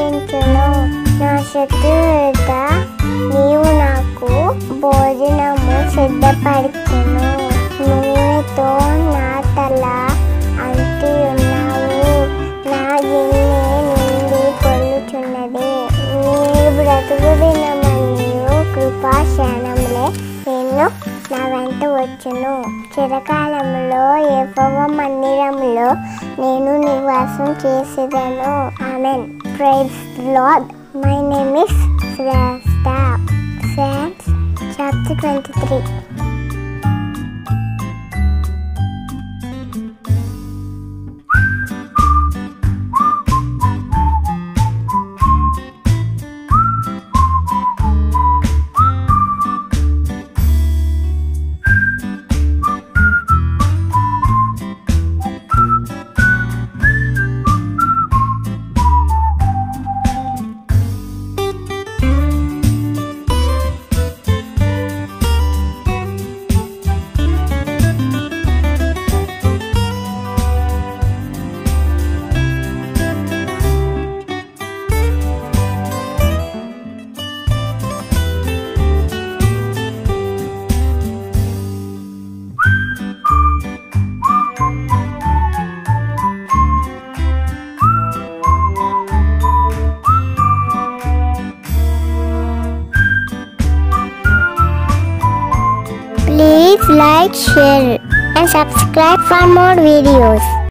రక్షించును నా శత్రువుత నీవు నాకు భోజనము సిద్ధపడుతును నూనెతో నా తల అంటి ఉన్నావు నా గిన్నె నిండి పొల్లుచున్నది నేను బ్రతుకు దినమనియు కృపాశానములే నేను నా వెంట వచ్చును చిరకాలంలో యెహోవా మందిరంలో నేను నివాసం చేసేదను amen praise Lord my name is Shreshta Psalms chapter 23 Please like, share and subscribe for more videos.